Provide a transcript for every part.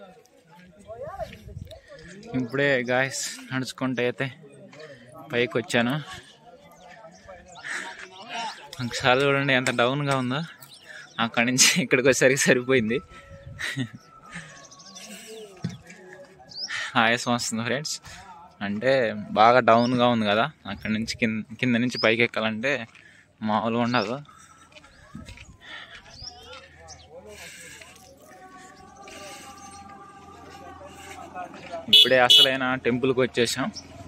ఇప్పుడే గాయస్ నడుచుకుంటూ అయితే పైకి వచ్చాను ఒకసారి చూడండి ఎంత డౌన్గా ఉందో అక్కడి నుంచి ఇక్కడికి వచ్చేసరికి సరిపోయింది ఆయాసం వస్తుంది ఫ్రెండ్స్ అంటే బాగా డౌన్గా ఉంది కదా అక్కడి నుంచి కింద కింద నుంచి పైకి ఎక్కాలంటే మామూలుగా ఉండదు ఇప్పుడే అసలైన టెంపుల్కి వచ్చేసాం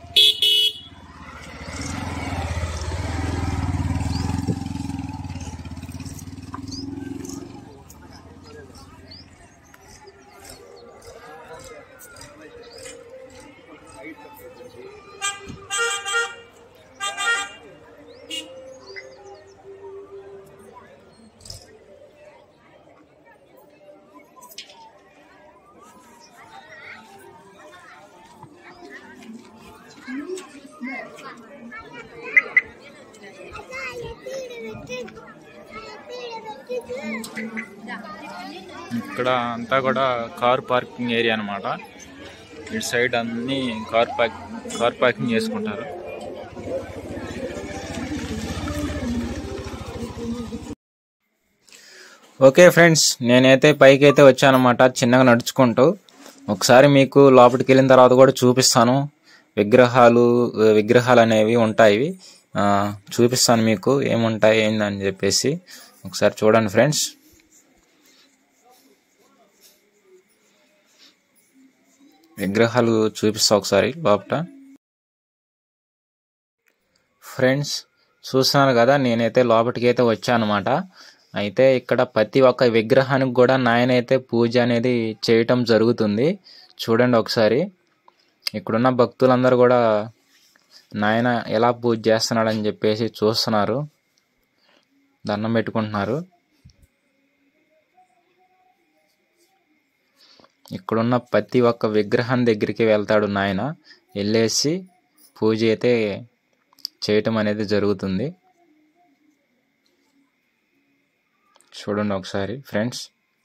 ఇక్కడ అంతా కూడా కార్ పార్కింగ్ ఏరియా అన్నమాట ఇటు సైడ్ అన్ని కార్ పార్క్ కార్ పార్కింగ్ చేసుకుంటారు ఓకే ఫ్రెండ్స్ నేనైతే పైకి అయితే వచ్చానమాట చిన్నగా నడుచుకుంటూ ఒకసారి మీకు లోపలికి వెళ్ళిన తర్వాత కూడా చూపిస్తాను విగ్రహాలు విగ్రహాలు అనేవి ఉంటాయి ఆ, చూపిస్తాను మీకు ఏముంటాయి ఏందని చెప్పేసి ఒకసారి చూడండి ఫ్రెండ్స్ విగ్రహాలు చూపిస్తా ఒకసారి లోపల ఫ్రెండ్స్ చూస్తున్నారు కదా నేనైతే లోపలికి అయితే వచ్చానమాట అయితే ఇక్కడ ప్రతి ఒక్క విగ్రహానికి కూడా నాయనైతే పూజ అనేది చేయటం జరుగుతుంది చూడండి ఒకసారి ఇక్కడున్న భక్తులందరూ కూడా నాయన ఎలా పూజ చేస్తున్నాడని చెప్పేసి చూస్తున్నారు దండం పెట్టుకుంటున్నారు ఇక్కడున్న ప్రతి ఒక్క విగ్రహం దగ్గరికి వెళ్తాడు నాయన వెళ్ళేసి పూజ అయితే చేయటం అనేది జరుగుతుంది చూడండి ఒకసారి ఫ్రెండ్స్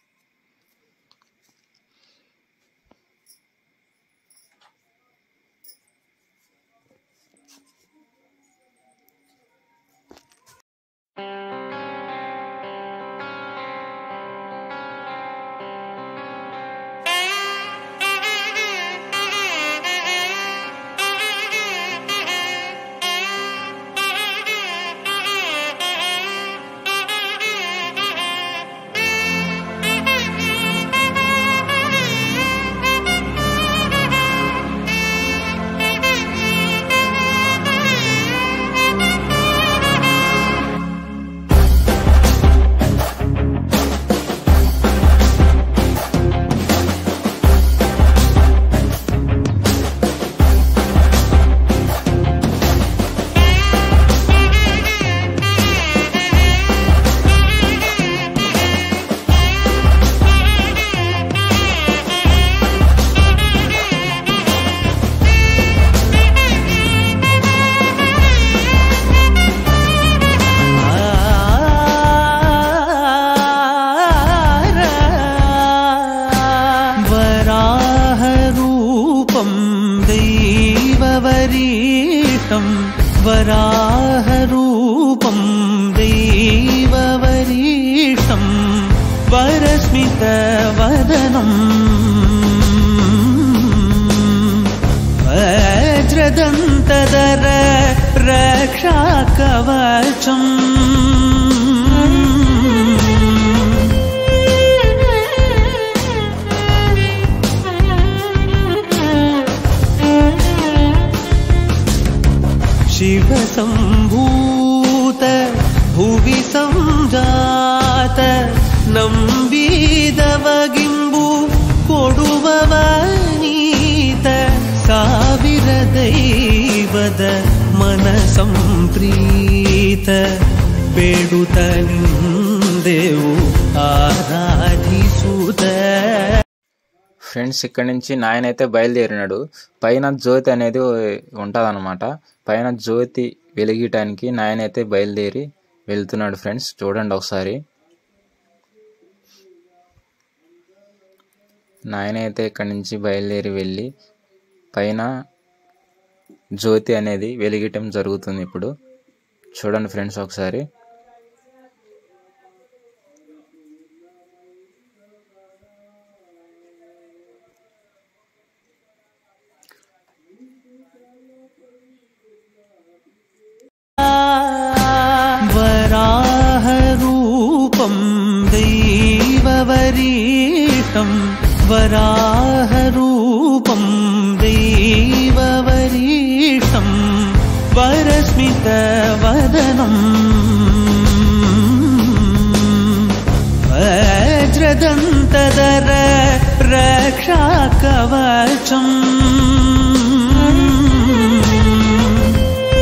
वराहरूपं दैववरीतं वराहरूपं दैववरीतं वरस्मितवदनम् वज्रदन्तदर रक्षाकवचम् शिवसम्भूत भुवि सञ्जात ನಂಬಿದವಗಿಂಬು ಕೊಡುವವನೀತ ಸಾವಿರ ದೈವದ ಮನ ಸಂಪ್ರೀತ ಬೇಡುತ್ತ ನಿಂದೆವು ಆರಾಧಿಸುತ್ತ ఫ్రెండ్స్ ఇక్కడ నుంచి నాయన అయితే బయలుదేరినాడు పైన జ్యోతి అనేది ఉంటుందన్నమాట పైన జ్యోతి వెలిగటానికి నాయన అయితే బయలుదేరి వెళ్తున్నాడు ఫ్రెండ్స్ చూడండి ఒకసారి నాయన అయితే ఇక్కడి నుంచి బయలుదేరి వెళ్ళి పైన జ్యోతి అనేది వెలిగటం జరుగుతుంది ఇప్పుడు చూడండి ఫ్రెండ్స్ ఒకసారి वराहरूपं दैववरीशं वराहरूपं दैववरीशं वरस्मितवदनम् वज्रदन्तदर रक्षाकवचम्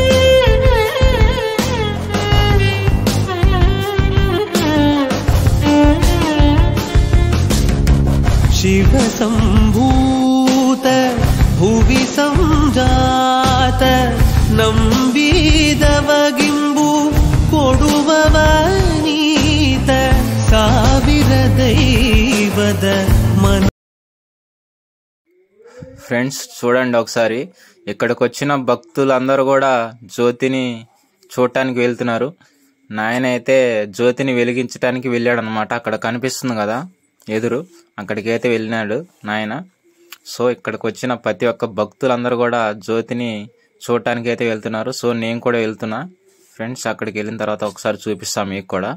शिवसम्भूत भुवि सञ्जात ನಂಬಿದವಗಿಂಬು ಕೊಡುವವನೀತ ಸಾವಿರ ದೈವದ ಮನ ఫ్రెండ్స్ చూడండి ఒకసారి ఇక్కడికి వచ్చిన భక్తులందరూ కూడా జ్యోతిని చూడటానికి వెళ్తున్నారు నాయన అయితే జ్యోతిని వెలిగించడానికి వెళ్ళాడు అనమాట అక్కడ కనిపిస్తుంది కదా ఎదురు అక్కడికి అయితే వెళ్ళినాడు నాయన సో ఇక్కడికి వచ్చిన ప్రతి ఒక్క భక్తులందరూ కూడా జ్యోతిని చూడటానికి అయితే వెళ్తున్నారు సో నేను కూడా వెళ్తున్నా ఫ్రెండ్స్ అక్కడికి వెళ్ళిన తర్వాత ఒకసారి చూపిస్తాం మీకు కూడా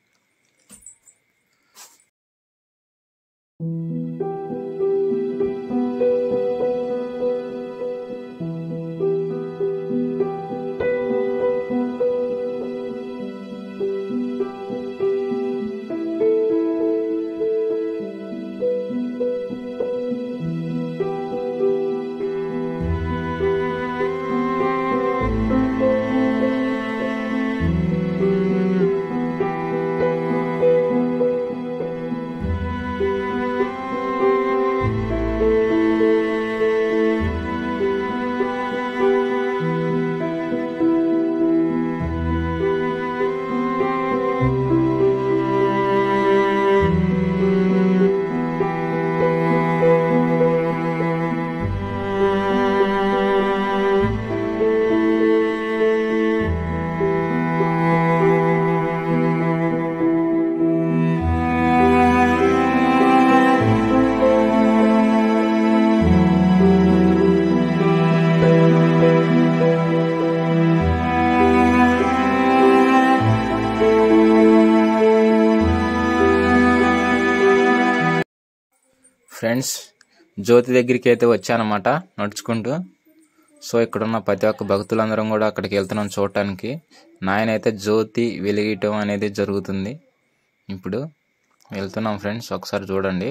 ఫ్రెండ్స్ జ్యోతి దగ్గరికి అయితే వచ్చానమాట నడుచుకుంటూ సో ఇక్కడున్న ప్రతి ఒక్క భక్తులందరం కూడా అక్కడికి వెళ్తున్నాం చూడటానికి నాయన అయితే జ్యోతి వెలిగటం అనేది జరుగుతుంది ఇప్పుడు వెళ్తున్నాం ఫ్రెండ్స్ ఒకసారి చూడండి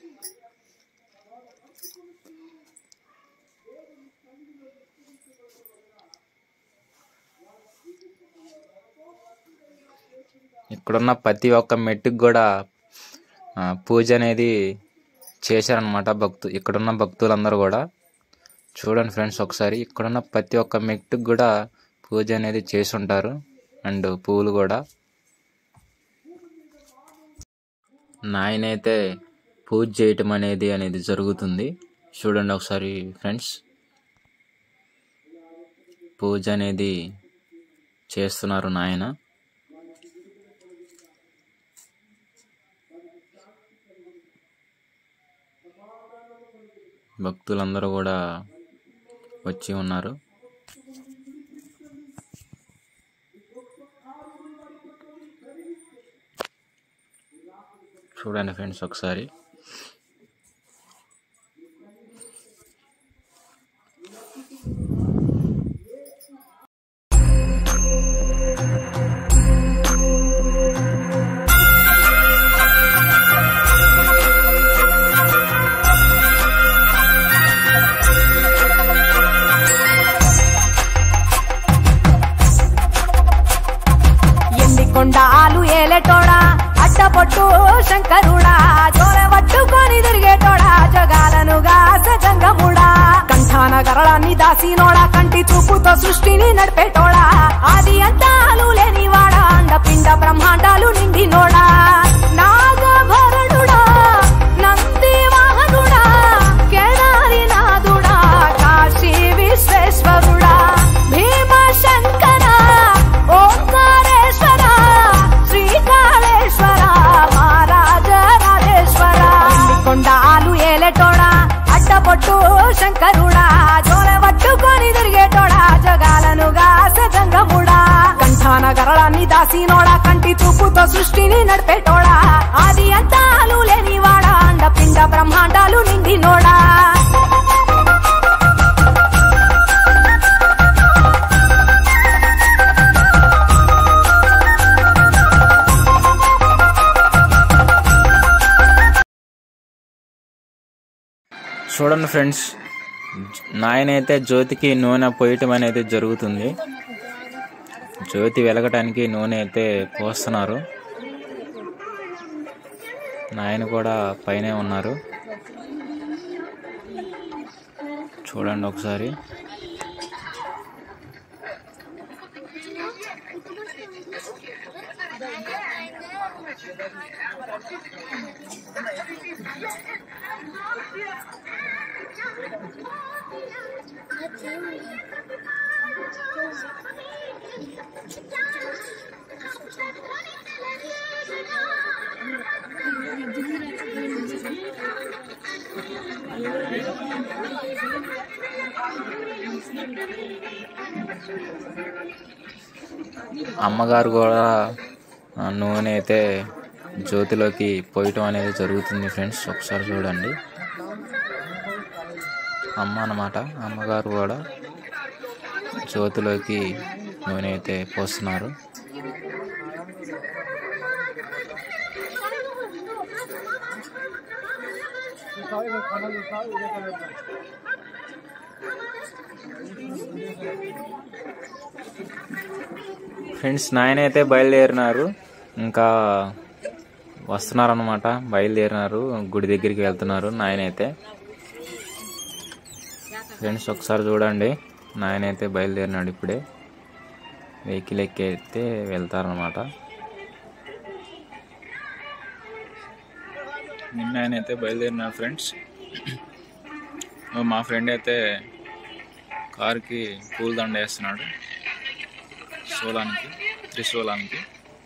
ఇక్కడున్న ప్రతి ఒక్క మెట్టుకు కూడా ఆ, పూజ అనేది చేశారనమాట భక్తు ఇక్కడున్న భక్తులందరూ కూడా చూడండి ఫ్రెండ్స్ ఒకసారి ఇక్కడున్న ప్రతి ఒక్క మెట్టుకు కూడా పూజ అనేది చేసి ఉంటారు అండ్ పువ్వులు కూడా నాయనైతే పూజ చేయటం అనేది అనేది జరుగుతుంది చూడండి ఒకసారి ఫ్రెండ్స్ పూజ అనేది చేస్తున్నారు నాయన భక్తులందరూ కూడా వచ్చి ఉన్నారు చూడండి ఫ్రెండ్స్ ఒకసారి ఎన్ని కొండాలు ఏలేటోడా అడ్డపొట్టు శంకరుడా జోర పట్టుకొని తిరిగేటోడా జగాలను గాస గంగముడా కంఠాన గరళాన్ని దాసినోడా కంటి చూపుతో సృష్టిని నడిపేటోడా ఆది అంతాలు లేనివాడా అండపిండ బ్రహ్మాండాలు నిండినోడా నాగభరణుడా నంది వాహనుడా పొట్టు శంకరుడా జోల పట్టుకొని తిరిగేటోడా జగాలను గాస గంగముడా కంఠాన గరళాన్ని దాసినోడా కంటి చూపుతో సృష్టిని నడిపేటోడా ఆది అంతాలు లేనివాడా అండ పిండ బ్రహ్మాండాలు నిండినోడా చూడండి ఫ్రెండ్స్ నాయనైతే జ్యోతికి నూనె పోయటం అనేది జరుగుతుంది జ్యోతి వెలగటానికి నూనె అయితే పోస్తున్నారు నాయన కూడా పైనే ఉన్నారు చూడండి ఒకసారి అమ్మగారు కూడా ఆ, నూనె అయితే జ్యోతిలోకి పోయటం అనేది జరుగుతుంది ఫ్రెండ్స్ ఒకసారి చూడండి అమ్మ అన్నమాట అమ్మగారు కూడా జ్యోతిలోకి నూనె అయితే పోస్తున్నారు ఫ్రెండ్స్ నాయన అయితే బయలుదేరినారు ఇంకా వస్తున్నారన్నమాట బయలుదేరినారు గుడి దగ్గరికి వెళ్తున్నారు నాయన అయితే ఫ్రెండ్స్ ఒకసారి చూడండి నాయన అయితే బయలుదేరినాడు ఇప్పుడే వెహికల్ ఎక్కి అయితే వెళ్తారనమాట నిన్న ఆయన అయితే బయలుదేరినాడు ఫ్రెండ్స్ మా ఫ్రెండ్ అయితే కార్కి పూలదండ వేస్తున్నాడు సోలానికి త్రిశూలానికి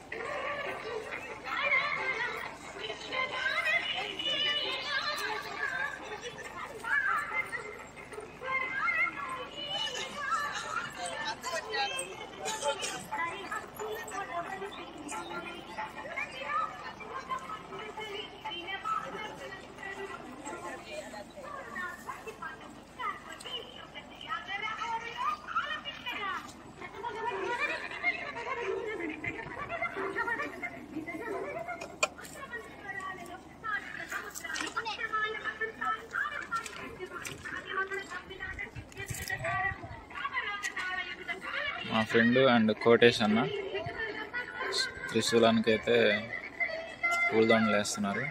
మా ఫ్రెండ్ అండ్ కోటేష్ అన్న త్రిశూలానికి అయితే పూలదండలు వేస్తున్నారు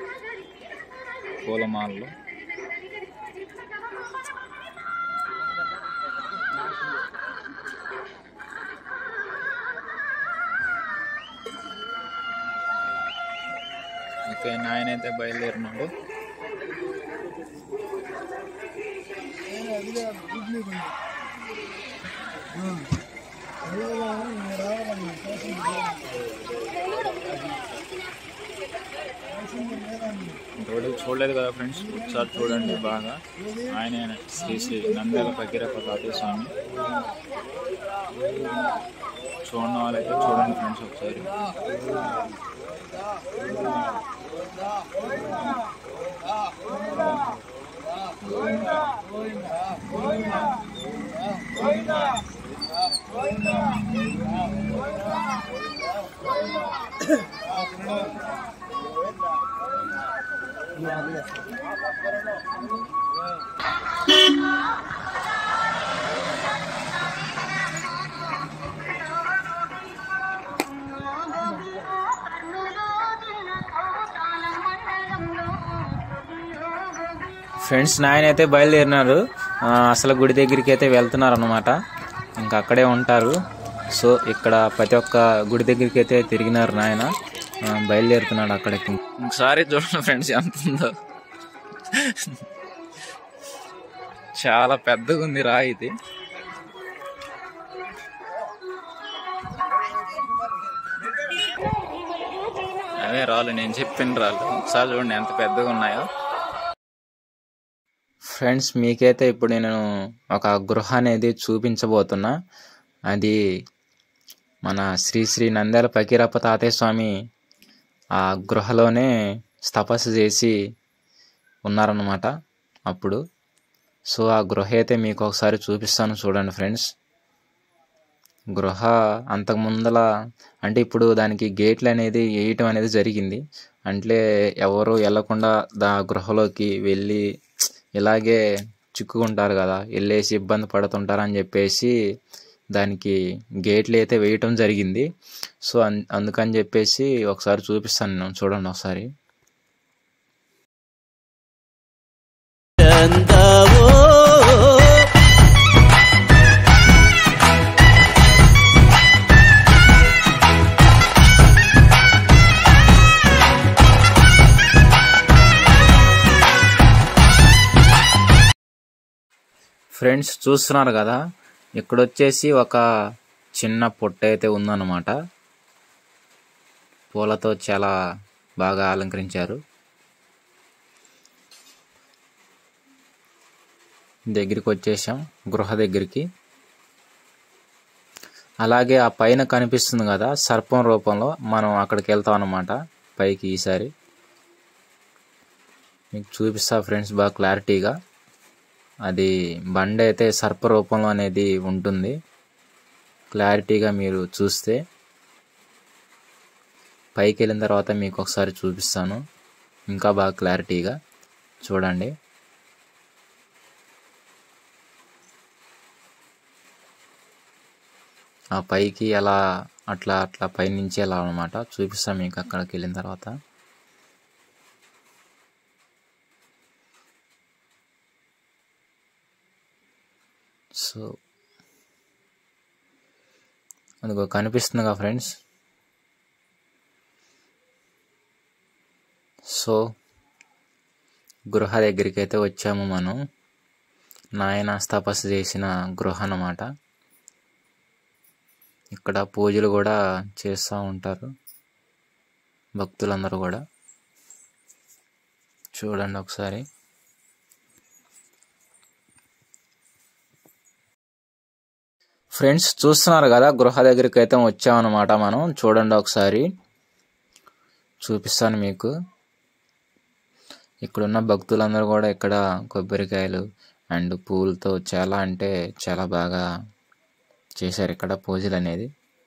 పూలమాలలు ఓకే నాయన అయితే బయలుదేరినాడు ఇంతవరకు చూడలేదు కదా ఫ్రెండ్స్ ఒకసారి చూడండి బాగా ఆయన శ్రీ శ్రీ నంద్యాల ఫకీరప్ప తాతయ్య స్వామి చూడని వాళ్ళైతే చూడండి ఫ్రెండ్స్ ఒకసారి ఫ్రెండ్స్ నాయన అయితే బయలుదేరినారు ఆ, అసలు గుడి దగ్గరికి అయితే వెళ్తున్నారు అనమాట ఇంకా అక్కడే ఉంటారు సో ఇక్కడ ప్రతి ఒక్క గుడి దగ్గరికి అయితే తిరిగినారు నాయన ఆ, బయలుదేరుతున్నాడు అక్కడికి ఒకసారి చూడండి ఫ్రెండ్స్ ఎంత ఉందో చాలా పెద్దగా ఉంది రా ఇది అవే రాళ్ళు నేను చెప్పిన రాళ్ళు ఒకసారి చూడండి ఎంత పెద్దగా ఉన్నాయో ఫ్రెండ్స్ మీకైతే ఇప్పుడు నేను ఒక గృహ అనేది చూపించబోతున్నా అది మన శ్రీ శ్రీ నంద్యాల పకీరప్ప తాతయ్య స్వామి ఆ గృహలోనే తపస్సు చేసి ఉన్నారన్నమాట అప్పుడు సో ఆ గృహ అయితే మీకు ఒకసారి చూపిస్తాను చూడండి ఫ్రెండ్స్ గృహ అంతకు ముందల అంటే ఇప్పుడు దానికి గేట్లు అనేది వేయటం అనేది జరిగింది అంటే ఎవరు వెళ్ళకుండా దా గృహలోకి వెళ్ళి ఇలాగే చిక్కుకుంటారు కదా వెళ్ళేసి ఇబ్బంది పడుతుంటారు అని చెప్పేసి దానికి గేట్లు అయితే వేయటం జరిగింది సో అన్- అందుకని చెప్పేసి ఒకసారి చూపిస్తాను నేను చూడండి ఒకసారి చందావో ఫ్రెండ్స్ చూస్తున్నారు కదా ఇక్కడ వచ్చేసి ఒక చిన్న పుట్ట అయితే ఉందన్నమాట పూలతో చాలా బాగా అలంకరించారు దగ్గరికి వచ్చేసాం గృహ దగ్గరికి అలాగే ఆ పైన కనిపిస్తుంది కదా సర్పం రూపంలో మనం అక్కడికి వెళ్తాం అన్నమాట పైకి ఈసారి మీకు చూపిస్తా ఫ్రెండ్స్ బాగా క్లారిటీగా అది బండి అయితే సర్ప రూపంలో అనేది ఉంటుంది క్లారిటీగా మీరు చూస్తే పైకి వెళ్ళిన తర్వాత మీకు ఒకసారి చూపిస్తాను ఇంకా బాగా క్లారిటీగా చూడండి ఆ పైకి ఎలా అట్లా అట్లా పైనుంచి ఎలా అనమాట చూపిస్తాను మీకు అక్కడికి వెళ్ళిన తర్వాత సో అదిగో కనిపిస్తుందిగా ఫ్రెండ్స్ సో గృహ దగ్గరికి అయితే వచ్చాము మనం నాయన తపస్సు చేసిన గృహ అన్నమాట ఇక్కడ పూజలు కూడా చేస్తూ ఉంటారు భక్తులందరూ కూడా చూడండి ఒకసారి ఫ్రెండ్స్ చూస్తున్నారు కదా గృహ దగ్గరికి అయితే వచ్చామన్నమాట మనం చూడండి ఒకసారి చూపిస్తాను మీకు ఇక్కడున్న భక్తులందరూ కూడా ఇక్కడ కొబ్బరికాయలు అండ్ పూలతో చాలా అంటే చాలా బాగా చేశారు ఇక్కడ పూజలు అనేది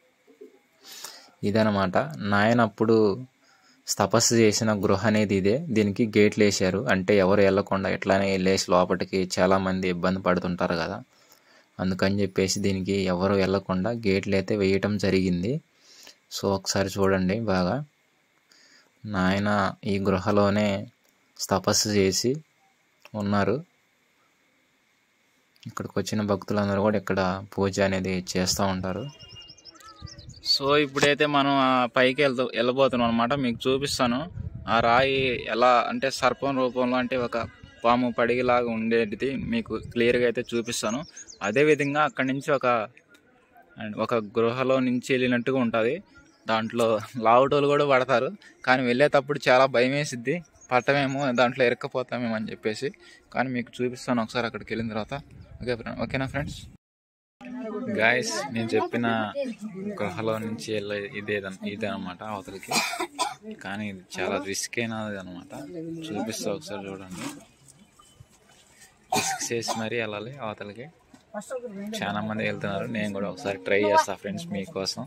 ఇదనమాట నాయన అప్పుడు తపస్సు చేసిన గృహ అనేది ఇదే దీనికి గేట్లు వేసారు అంటే ఎవరు వెళ్ళకుండా ఎట్లానే వెళ్ళేసి లోపలికి చాలా మంది ఇబ్బంది పడుతుంటారు కదా అందుకని చెప్పేసి దీనికి ఎవరు వెళ్ళకుండా గేట్లు అయితే వేయటం జరిగింది సో ఒకసారి చూడండి బాగా నాయన ఈ గృహలోనే తపస్సు చేసి ఉన్నారు ఇక్కడికి వచ్చిన భక్తులందరూ కూడా ఇక్కడ పూజ అనేది చేస్తూ ఉంటారు సో ఇప్పుడైతే మనం ఆ పైకి వెళ్తూ వెళ్ళబోతున్నాం అనమాట మీకు చూపిస్తాను ఆ రాయి ఎలా అంటే సర్పం రూపంలో అంటే ఒక పాము పడిగిలాగా ఉండేది మీకు క్లియర్గా అయితే చూపిస్తాను అదేవిధంగా అక్కడి నుంచి ఒక అండ్ ఒక గృహలో నుంచి వెళ్ళినట్టుగా ఉంటుంది దాంట్లో లావుటోలు కూడా పడతారు కానీ వెళ్ళేటప్పుడు చాలా భయం వేసిద్ది పట్టమేమో దాంట్లో ఇరక్కపోతామేమో అని చెప్పేసి కానీ మీకు చూపిస్తాను ఒకసారి అక్కడికి వెళ్ళిన తర్వాత ఓకే ఫ్రెండ్ ఓకేనా ఫ్రెండ్స్ గాయస్ నేను చెప్పిన గృహలో నుంచి వెళ్ళే ఇదే ఇదే అనమాట అవతలకి కానీ ఇది చాలా రిస్క్ అయినది అనమాట చూపిస్తా ఒకసారి చూడండి రిస్క్ చేసి మరీ వెళ్ళాలి అవతలకి చాలా మంది వెళ్తున్నారు నేను కూడా ఒకసారి ట్రై చేస్తా ఫ్రెండ్స్ మీకోసం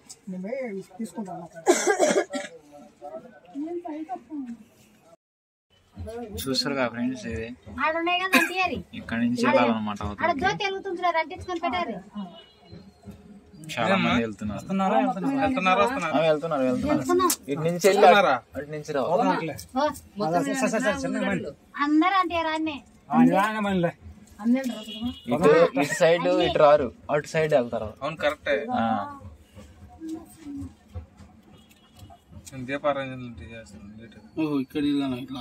చూసారుగా ఫ్రెండ్స్ ఇది ఆడున్నాయి కదా అంటీయారి ఇక్కడ నుంచి వెళ్ళాలన్నమాట ఆడ అవతలకి జ్యోతి వెలుగుతుంటారు అంటించుకొని పెట్టారు చాలా మంది వెళ్తున్నారు ఆ, వెళ్తున్నారు వెళ్తున్నారు ఇటు నుంచి వెళ్ళి అటు నుంచి రావాలి అందరూ అంటారు అన్నే ఇటు ఇటు సైడ్ ఇటు రారు అటు సైడ్ వెళ్తారు అవును కరెక్టే ఆ, దీపారాజన చేస్తాను లేట్ ఓహో ఇక్కడ ఇదిగాను ఇట్లా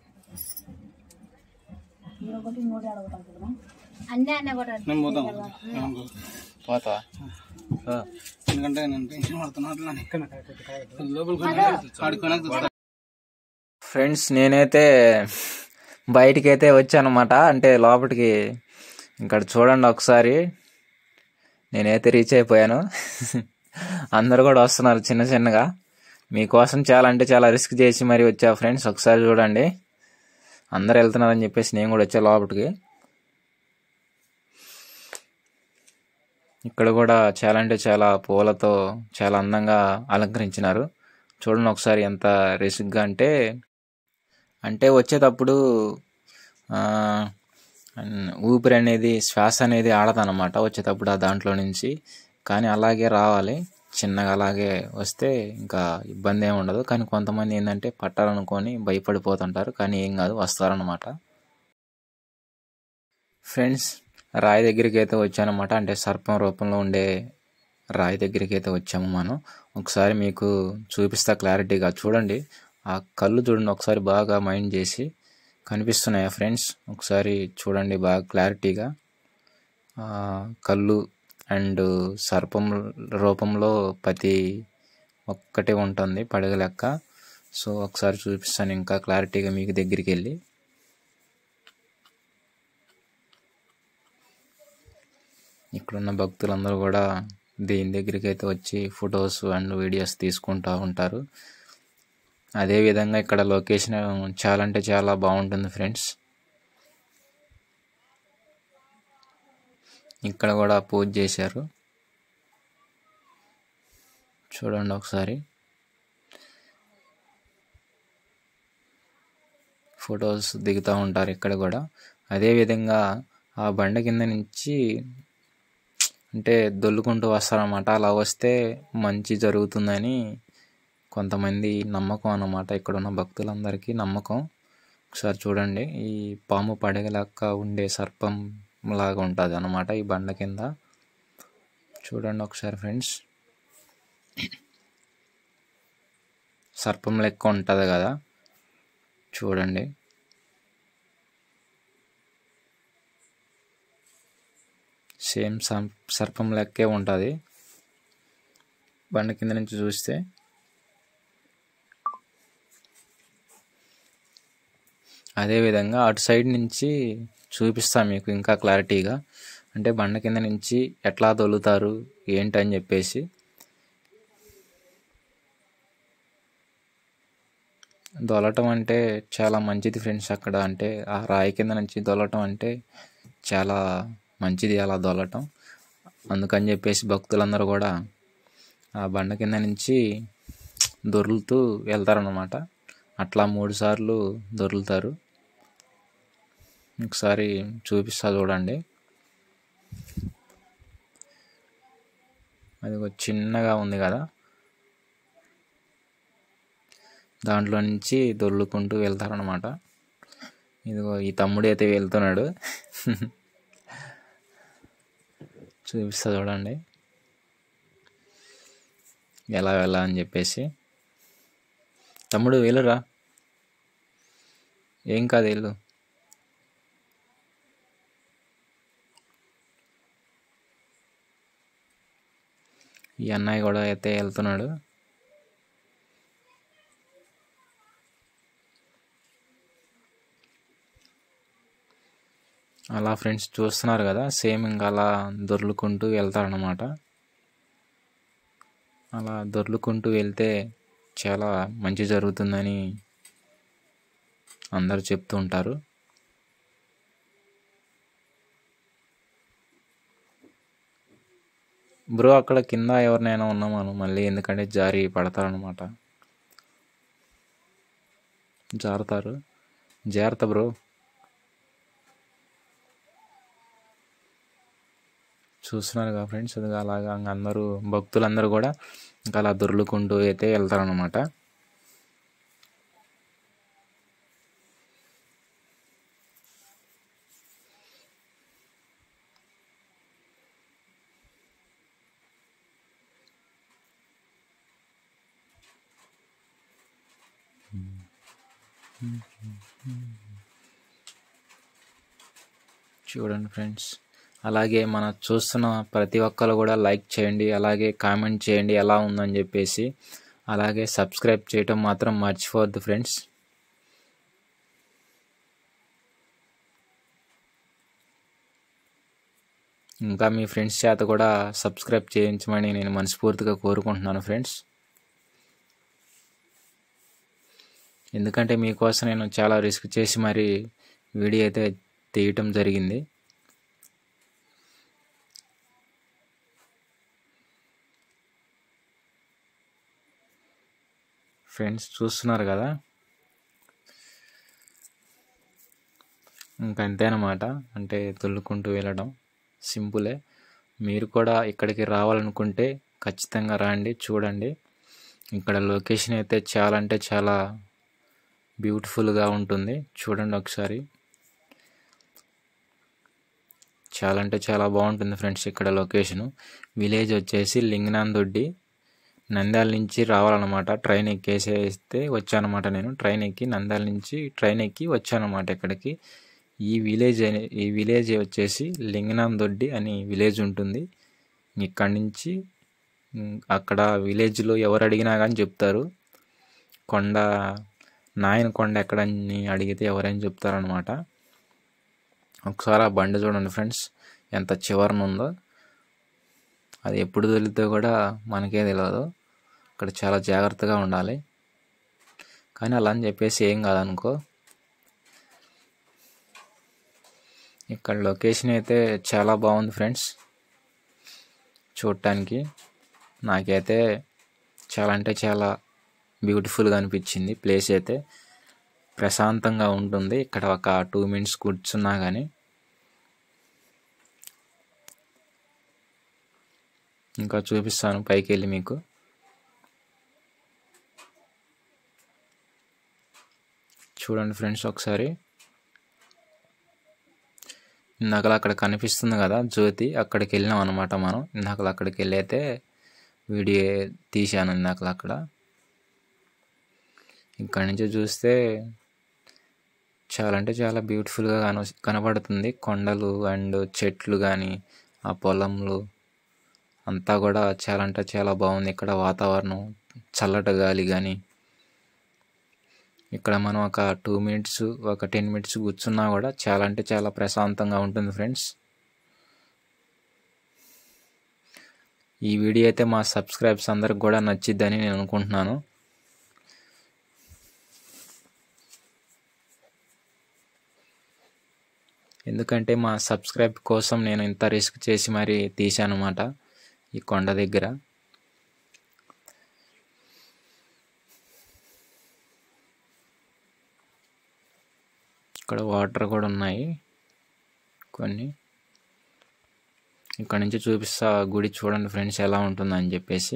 అన్నీ అన్నీ కూడా నేను పోతాం ఏం కాదు. పోతా ఆ. ఎందుకంటే నేను టెన్షన్ పడుతున్నా అట్లా లోపలికి ఆడుకోడానికి ఫ్రెండ్స్ నేనైతే బయటికి అయితే వచ్చానమాట అంటే లోపలికి ఇక్కడ చూడండి ఒకసారి నేనైతే రీచ్ అయిపోయాను అందరు కూడా వస్తున్నారు చిన్న చిన్నగా మీకోసం చాలా అంటే చాలా రిస్క్ చేసి మరీ వచ్చా ఫ్రెండ్స్ ఒకసారి చూడండి అందరు వెళ్తున్నారని చెప్పేసి నేను కూడా వచ్చా లోపలికి ఇక్కడ కూడా చాలా అంటే చాలా పూలతో చాలా అందంగా అలంకరించినారు చూడండి ఒకసారి ఎంత రిస్క్గా అంటే అంటే వచ్చేటప్పుడు ఆ, అన్- ఊపిరి అనేది శ్వాస అనేది ఆడదన్నమాట వచ్చేటప్పుడు ఆ దాంట్లో నుంచి కానీ అలాగే రావాలి చిన్నగా అలాగే వస్తే ఇంకా ఇబ్బంది ఏమి ఉండదు కానీ కొంతమంది ఏంటంటే పట్టాలనుకొని భయపడిపోతుంటారు కానీ ఏం కాదు వస్తారనమాట ఫ్రెండ్స్ రాయి దగ్గరికి అయితే వచ్చానమాట అంటే సర్పం రూపంలో ఉండే రాయి దగ్గరికి అయితే వచ్చాము మనం ఒకసారి మీకు చూపిస్తా క్లారిటీగా చూడండి ఆ కళ్ళు చూడండి ఒకసారి బాగా మైండ్ చేసి కనిపిస్తున్నాయా ఫ్రెండ్స్ ఒకసారి చూడండి బాగా క్లారిటీగా ఆ కళ్ళు అండ్ సర్పం రూపంలో ప్రతి ఒక్కటే ఉంటుంది పడగ లెక్క సో ఒకసారి చూపిస్తాను ఇంకా క్లారిటీగా మీకు దగ్గరికి వెళ్ళి ఇక్కడున్న భక్తులందరూ కూడా దీని దగ్గరికి అయితే వచ్చి ఫొటోస్ అండ్ వీడియోస్ తీసుకుంటూ ఉంటారు అదే విధంగా ఇక్కడ లొకేషన్ చాలా అంటే చాలా బాగుంటుంది ఫ్రెండ్స్ ఇక్కడ కూడా పూజ చేశారు చూడండి ఒకసారి ఫొటోస్ దిగుతూ ఉంటారు ఇక్కడ కూడా అదే విధంగా ఆ బండ కింద నుంచి అంటే దొల్లుకుంటూ వస్తారన్నమాట అలా వస్తే మంచి జరుగుతుందని కొంతమంది నమ్మకం అన్నమాట ఇక్కడ ఉన్న భక్తులందరికీ నమ్మకం ఒకసారి చూడండి ఈ పాము పడగ లెక్క ఉండే సర్పం లాగా ఉంటుంది అన్నమాట ఈ బండ కింద చూడండి ఒకసారి ఫ్రెండ్స్ సర్పం లెక్క ఉంటుంది కదా చూడండి సేమ్ సం సర్పం లెక్కే ఉంటుంది బండ కింద నుంచి చూస్తే అదేవిధంగా అటు సైడ్ నుంచి చూపిస్తాను మీకు ఇంకా క్లారిటీగా అంటే బండ కింద నుంచి ఎట్లా తొలుతారు ఏంటని చెప్పేసి దొలటం అంటే చాలా మంచిది ఫ్రెండ్స్ అక్కడ అంటే ఆ రాయి కింద నుంచి దొలటం అంటే చాలా మంచిది అలా దొలటం అందుకని చెప్పేసి భక్తులందరూ కూడా ఆ బండ కింద నుంచి దొర్లుతూ వెళ్తారనమాట అట్లా మూడు సార్లు దొర్లుతారు ఒకసారి చూపిస్తా చూడండి అది ఒక చిన్నగా ఉంది కదా దాంట్లో నుంచి దొర్లుకుంటూ వెళ్తారనమాట ఇదిగో ఈ తమ్ముడు అయితే వెళ్తున్నాడు చూపిస్తా చూడండి ఎలా వెళ్ళా అని చెప్పేసి తమ్ముడు వెళ్ళురా ఏం కాదు వెళ్ళు ఈ అన్నయ్య కూడా అయితే వెళ్తున్నాడు అలా ఫ్రెండ్స్ చూస్తున్నారు కదా సేమ్ ఇంకా అలా దొర్లుకుంటూ వెళ్తారనమాట అలా దొర్లుకుంటూ వెళ్తే చాలా మంచి జరుగుతుందని అందరూ చెప్తూ ఉంటారు బ్రో అక్కడ కింద ఎవరినైనా ఉన్నామాను మళ్ళీ ఎందుకంటే జారి పడతారనమాట జారుతారు జాగ్రత్త బ్రో చూస్తున్నారు కదా ఫ్రెండ్స్ అది అలాగా ఇంక అందరూ భక్తులందరూ కూడా ఇంకా అలా దొర్లుకుంటూ అయితే వెళ్తారనమాట చూడండి ఫ్రెండ్స్ అలాగే మన చూస్తున్న ప్రతి ఒక్కరు కూడా లైక్ చేయండి అలాగే కామెంట్ చేయండి ఎలా ఉందని చెప్పేసి అలాగే సబ్స్క్రైబ్ చేయటం మాత్రం మర్చిపోవద్దు ఫ్రెండ్స్ ఇంకా మీ ఫ్రెండ్స్ చేత కూడా సబ్స్క్రైబ్ చేయించమని నేను మనస్ఫూర్తిగా కోరుకుంటున్నాను ఫ్రెండ్స్ ఎందుకంటే మీకోసం నేను చాలా రిస్క్ చేసి మరి వీడియో అయితే తీయటం జరిగింది ఫ్రెండ్స్ చూస్తున్నారు కదా ఇంకా అంతేనమాట అంటే తుల్లుకుంటూ వెళ్ళడం సింపులే మీరు కూడా ఇక్కడికి రావాలనుకుంటే ఖచ్చితంగా రండి చూడండి ఇక్కడ లొకేషన్ అయితే చాలా అంటే చాలా బ్యూటిఫుల్గా ఉంటుంది చూడండి ఒకసారి చాలా అంటే చాలా బాగుంటుంది ఫ్రెండ్స్ ఇక్కడ లొకేషను విలేజ్ వచ్చేసి లింగనాందొడ్డి నంద్యాల నుంచి రావాలన్నమాట ట్రైన్ ఎక్కేసేస్తే వచ్చానమాట నేను ట్రైన్ ఎక్కి నంద్యాల నుంచి ట్రైన్ ఎక్కి వచ్చానమాట ఇక్కడికి ఈ విలేజ్ అనే ఈ విలేజ్ వచ్చేసి లింగనాందొడ్డి అని విలేజ్ ఉంటుంది ఇక్కడి నుంచి ఉమ్, అక్కడ విలేజ్లో ఎవరు అడిగినా కానీ చెప్తారు కొండ నాయన కొండ ఎక్కడని అడిగితే ఎవరైనా చెప్తారనమాట ఒకసారి ఆ బండి చూడండి ఫ్రెండ్స్ ఎంత చివరన ఉందో అది ఎప్పుడు తెలితే కూడా మనకే తెలియదు ఇక్కడ చాలా జాగ్రత్తగా ఉండాలి కానీ అలా అని చెప్పేసి ఏం కాదనుకో ఇక్కడ లొకేషన్ అయితే చాలా బాగుంది ఫ్రెండ్స్ చూడటానికి నాకైతే చాలా అంటే చాలా బ్యూటిఫుల్గా అనిపించింది ప్లేస్ అయితే ప్రశాంతంగా ఉంటుంది ఇక్కడ ఒక టూ మినిట్స్ కూర్చున్నా కానీ ఇంకా చూపిస్తాను పైకి వెళ్ళి మీకు చూడండి ఫ్రెండ్స్ ఒకసారి ఇందాకలా అక్కడ కనిపిస్తుంది కదా జ్యోతి అక్కడికి వెళ్ళినాం అనమాట మనం ఇందాకలా అక్కడికి వెళ్ళి అయితే వీడియో తీశాను ఇందాకలా అక్కడ ఇక్కడి నుంచి చూస్తే చాలా అంటే చాలా బ్యూటిఫుల్గా కన కనబడుతుంది కొండలు అండ్ చెట్లు కానీ ఆ పొలంలు అంతా కూడా చాలా అంటే చాలా బాగుంది ఇక్కడ వాతావరణం చల్లట గాలి కానీ ఇక్కడ మనం ఒక టూ మినిట్స్ ఒక టెన్ మినిట్స్ కూర్చున్నా కూడా చాలా అంటే చాలా ప్రశాంతంగా ఉంటుంది ఫ్రెండ్స్ ఈ వీడియో అయితే మా సబ్స్క్రైబ్స్ అందరికి కూడా నచ్చిద్దని నేను అనుకుంటున్నాను ఎందుకంటే మా సబ్స్క్రైబ్ కోసం నేను ఇంత రిస్క్ చేసి మరి తీశానమాట ఈ కొండ దగ్గర ఇక్కడ వాటర్ కూడా ఉన్నాయి కొన్ని ఇక్కడ నుంచి చూపిస్తా గుడి చూడండి ఫ్రెండ్స్ ఎలా ఉంటుందని చెప్పేసి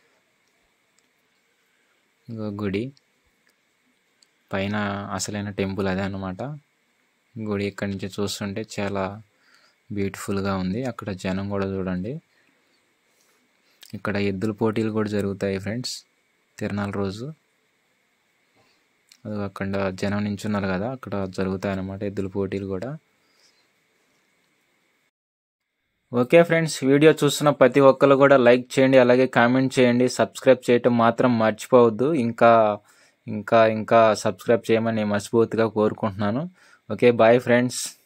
ఇంకో గుడి పైన అసలైన టెంపుల్ అదే అన్నమాట గుడి ఇక్కడి నుంచి చూస్తుంటే చాలా బ్యూటిఫుల్గా ఉంది అక్కడ జనం కూడా చూడండి ఇక్కడ ఎద్దుల పోటీలు కూడా జరుగుతాయి ఫ్రెండ్స్ తిరునాళ్ళ రోజు అది అక్కడ జనం నించున్నారు కదా అక్కడ జరుగుతాయి అన్నమాట ఎద్దుల పోటీలు కూడా ఓకే ఫ్రెండ్స్ వీడియో చూస్తున్న ప్రతి ఒక్కరు కూడా లైక్ చేయండి అలాగే కామెంట్ చేయండి సబ్స్క్రైబ్ చేయటం మాత్రం మర్చిపోవద్దు ఇంకా ఇంకా ఇంకా సబ్స్క్రైబ్ చేయమని నేను మనస్ఫూర్తిగా కోరుకుంటున్నాను ఓకే బాయ్ ఫ్రెండ్స్